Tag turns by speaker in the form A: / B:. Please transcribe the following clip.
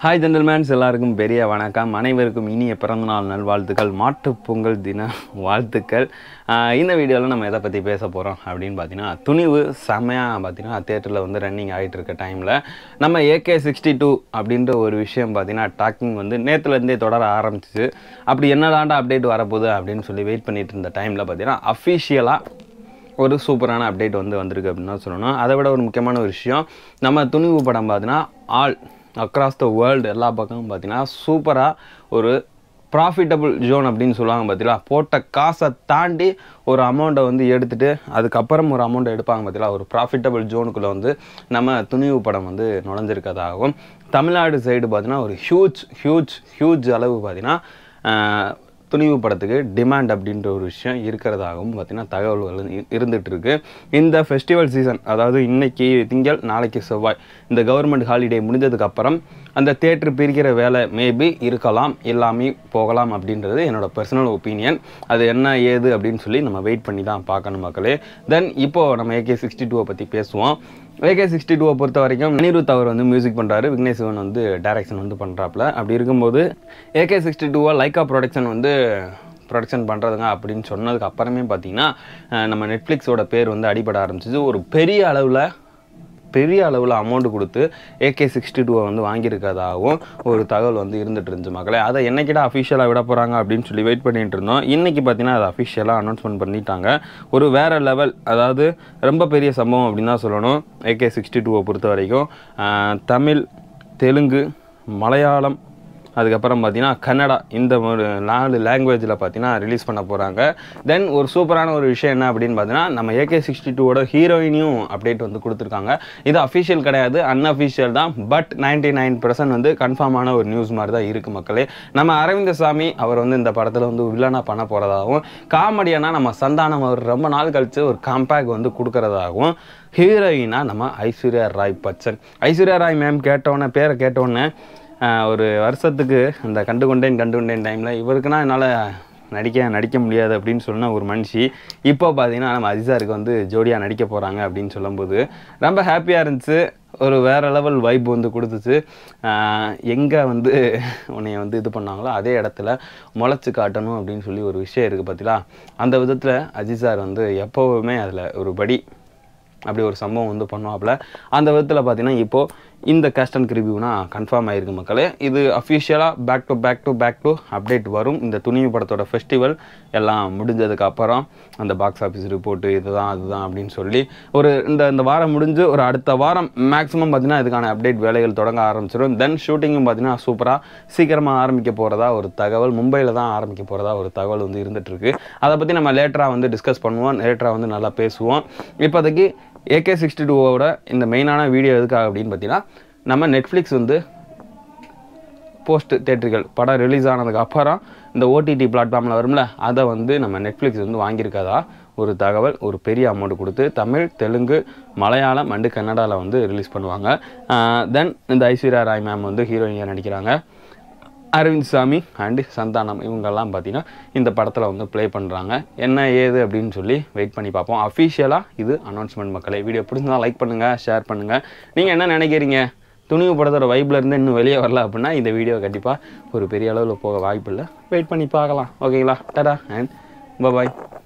A: hi ஜென்டல்மேன்ஸ் எல்லாருக்கும் பெரிய வணக்கம் அனைவருக்கும் இனிய பிறந்தநாள் நல்வாழ்த்துக்கள் மாட்டுப் பொங்கல் தின வாழ்த்துக்கள் ஆஹ் இந்த வீடியோவில் நம்ம எதை பற்றி பேச போகிறோம் அப்படின்னு பார்த்தீங்கன்னா துணிவு செம்மையாக பார்த்தீங்கன்னா தேட்டரில் வந்து ரன்னிங் ஆகிட்டு இருக்க டைமில் நம்ம ஏகே சிக்ஸ்டி டூ அப்படின்ற ஒரு விஷயம் பார்த்தீங்கன்னா டாக்கிங் வந்து நேற்றுலேருந்தே தொடர ஆரம்பிச்சிச்சு அப்படி என்னதாண்டா அப்டேட் வரப்போகுது அப்படின்னு சொல்லி வெயிட் பண்ணிட்டு இருந்த டைமில் பார்த்தீங்கன்னா அஃபிஷியலாக ஒரு சூப்பரான அப்டேட் வந்து வந்திருக்கு அப்படின்னு தான் சொல்லணும் அதை விட ஒரு முக்கியமான ஒரு விஷயம் நம்ம துணிவு படம் பார்த்தீங்கன்னா ஆல் அக்ராஸ் த வேர்ல்டு எல்லா பக்கமும் பார்த்தீங்கன்னா சூப்பராக ஒரு ப்ராஃபிட்டபிள் ஜோன் அப்படின்னு சொல்லுவாங்க பார்த்தீங்களா போட்ட காசை தாண்டி ஒரு அமௌண்ட்டை வந்து எடுத்துகிட்டு அதுக்கப்புறம் ஒரு அமௌண்ட்டை எடுப்பாங்க பார்த்தீங்களா ஒரு ப்ராஃபிட்டபிள் ஜோனுக்குள்ளே வந்து நம்ம துணிவு படம் வந்து நுழைஞ்சிருக்கதாகவும் தமிழ்நாடு சைடு பார்த்தீங்கன்னா ஒரு ஹியூஜ் ஹியூஜ் ஹியூஜ் அளவு பார்த்தீங்கன்னா ஆஹ், துணிவு படத்துக்கு டிமாண்ட் அப்படின்ற ஒரு விஷயம் இருக்கிறதாகவும் பார்த்தீங்கன்னா தகவல்கள் வந்து இ- இருந்துட்டு இருக்கு இந்த ஃபெஸ்டிவல் சீசன் அதாவது இன்னைக்கு திங்கள் நாளைக்கு செவ்வாய் இந்த கவர்மெண்ட் ஹாலிடே முடிஞ்சதுக்கு அப்புறம் அந்த தேட்டர் பிரிக்கிற வேலை மேபி இருக்கலாம் எல்லாமே போகலாம் அப்படின்றது என்னோட பர்சனல் ஒப்பீனியன் அது என்ன ஏது அப்படின்னு சொல்லி நம்ம வெயிட் பண்ணி தான் பார்க்கணும் மக்களே தென் இப்போது நம்ம ஏகே சிக்ஸ்டி டூவை பற்றி பேசுவோம் ஏகே சிக்ஸ்டி டூவை பொறுத்த வரைக்கும் அனிருத் அவர் வந்து மியூசிக் பண்ணுறாரு விக்னேஷ் சிவன் வந்து டைரக்ஷன் வந்து பண்ணுறாப்புல அப்படி இருக்கும்போது ஏகே சிக்ஸ்டி டூவை லைக்கா ப்ரொடக்ஷன் வந்து ப்ரொடக்ஷன் பண்ணுறதுங்க அப்படின்னு சொன்னதுக்கு அப்புறமே பார்த்தீங்கன்னா அஹ், நம்ம நெட்ஃப்ளிக்ஸோட பேர் வந்து அடிபட ஆரம்பிச்சிச்சு ஒரு பெரிய அளவில் பெரிய அளவில் அமௌண்ட் கொடுத்து ஏகே சிக்ஸ்டி டூவை வந்து வாங்கியிருக்கதாகவும் ஒரு தகவல் வந்து இருந்துட்டு இருந்துச்சு மக்களே அதை என்னைக்கிட்ட அஃபிஷியலாக விட போகிறாங்க அப்படின்னு சொல்லி வெயிட் பண்ணிட்டு இருந்தோம் இன்றைக்கி பார்த்தீங்கன்னா அதை அஃபிஷியலாக அனௌன்ஸ்மெண்ட் பண்ணிட்டாங்க ஒரு வேறு லெவல் அதாவது ரொம்ப பெரிய சம்பவம் அப்படின்னு தான் சொல்லணும் ஏகே சிக்ஸ்டி டூவை பொறுத்த வரைக்கும் ஆஹ், தமிழ் தெலுங்கு மலையாளம் அதுக்கப்புறம் பார்த்தீங்கன்னா கன்னடா இந்த ஒரு நாலு லாங்குவேஜில் பார்த்தீங்கன்னா ரிலீஸ் பண்ண போகிறாங்க தென் ஒரு சூப்பரான ஒரு விஷயம் என்ன அப்படின்னு பார்த்தீங்கன்னா நம்ம ஏகே சிக்ஸ்டி டூவோட ஹீரோயினையும் அப்டேட் வந்து கொடுத்துருக்காங்க இது அஃபிஷியல் கிடையாது அன்அஃபிஷியல் தான் பட் 99% நைன் வந்து கன்ஃபார்மான ஒரு நியூஸ் மாதிரி தான் இருக்குது மக்களே நம்ம அரவிந்த சாமி அவர் வந்து இந்த படத்தில் வந்து வில்லனாக பண்ண போகிறதாகவும் காமெடியானா நம்ம சந்தானம் அவர் ரொம்ப நாள் கழித்து ஒரு காம்பேக் வந்து கொடுக்கறதாகவும் ஹீரோயினா நம்ம ஐஸ்வர்யா ராய் பச்சன் ஐஸ்வர்யா ராய் மேம் கேட்டோன்னே பேரை கேட்டோன்னே ஆஹ் ஒரு வருஷத்துக்கு இந்த கண்டு கொண்டேன் கண்டு கொண்டேன் டைமில் இவருக்குன்னா என்னால் நடிக்க நடிக்க முடியாது அப்படின்னு சொன்ன ஒரு மனுஷி இப்போ பார்த்தீங்கன்னா நம்ம அஜிசாருக்கு வந்து ஜோடியாக நடிக்க போகிறாங்க அப்படின்னு சொல்லும்போது ரொம்ப ஹாப்பியாக இருந்துச்சு ஒரு வேறு லெவல் வைப் வந்து கொடுத்துச்சு எங்கே வந்து உன்னைய வந்து இது பண்ணாங்களோ அதே இடத்துல முளைச்சி காட்டணும் அப்படின்னு சொல்லி ஒரு விஷயம் இருக்குது பார்த்தீங்களா அந்த விதத்தில் அஜித் சார் வந்து எப்போவுமே அதில் ஒரு படி அப்படி ஒரு சம்பவம் வந்து பண்ணுவாப்புல அந்த விதத்தில் பார்த்தீங்கன்னா இப்போது இந்த கேஸ்ட் அண்ட் ரிவ்யூனா கன்ஃபார்ம் ஆயிருக்கு மக்களே இது அஃபிஷியலாக back to back to back to update வரும் இந்த துணிவு படத்தோட ஃபெஸ்டிவல் எல்லாம் முடிஞ்சதுக்கு அப்புறம் அந்த பாக்ஸ் ஆஃபீஸ் ரிப்போர்ட்டு இதுதான் அதுதான் அப்படின்னு சொல்லி ஒரு இந்த இந்த வாரம் முடிஞ்சு ஒரு அடுத்த வாரம் மேக்ஸிமம் பார்த்தீங்கன்னா இதுக்கான அப்டேட் வேலைகள் தொடங்க ஆரம்பிச்சிடும் தென் ஷூட்டிங்கும் பார்த்தீங்கன்னா சூப்பராக சீக்கிரமாக ஆரம்பிக்க போகிறதா ஒரு தகவல் மும்பையில் தான் ஆரம்பிக்க போகிறதா ஒரு தகவல் வந்து இருந்துட்டு இருக்கு அதை பற்றி நம்ம லேட்டராக வந்து டிஸ்கஸ் பண்ணுவோம் லேட்டராக வந்து நல்லா பேசுவோம் இப்போதைக்கு ஏகே சிக்ஸ்டி டூவோட இந்த மெயினான வீடியோ எதுக்காக அப்படின்னு பார்த்தீங்கன்னா நம்ம நெட்ஃப்ளிக்ஸ் வந்து போஸ்ட் தேட்டர்கள் படம் ரிலீஸ் ஆனதுக்கு அப்புறம் இந்த ஓடிடி பிளாட்ஃபார்மில் வரும்ல அதை வந்து நம்ம நெட்ஃப்ளிக்ஸ் வந்து வாங்கியிருக்கதா ஒரு தகவல் ஒரு பெரிய அமௌண்ட் கொடுத்து தமிழ் தெலுங்கு மலையாளம் அண்டு கன்னடாவில் வந்து ரிலீஸ் பண்ணுவாங்க தென் இந்த ஐஸ்வர்யா ராய் மேம் வந்து ஹீரோயினியாக நடிக்கிறாங்க அரவிந்த் சாமி அண்டு சந்தானம் இவங்கெல்லாம் பார்த்தீங்கன்னா இந்த படத்தில் வந்து ப்ளே பண்ணுறாங்க என்ன ஏது அப்படின்னு சொல்லி வெயிட் பண்ணி பார்ப்போம் அஃபிஷியலாக இது அனௌன்ஸ்மெண்ட் மக்களை வீடியோ பிடிச்சிருந்தா லைக் பண்ணுங்கள் ஷேர் பண்ணுங்கள் நீங்கள் என்ன நினைக்கிறீங்க துணிவு படத்தோட வைப்பில் இருந்து இன்னும் வெளியே வரல அப்படின்னா இந்த வீடியோ கண்டிப்பாக ஒரு பெரிய அளவில் போக வாய்ப்பு இல்லை வெயிட் பண்ணி பார்க்கலாம் ஓகேங்களா டடா அண்ட் பாய்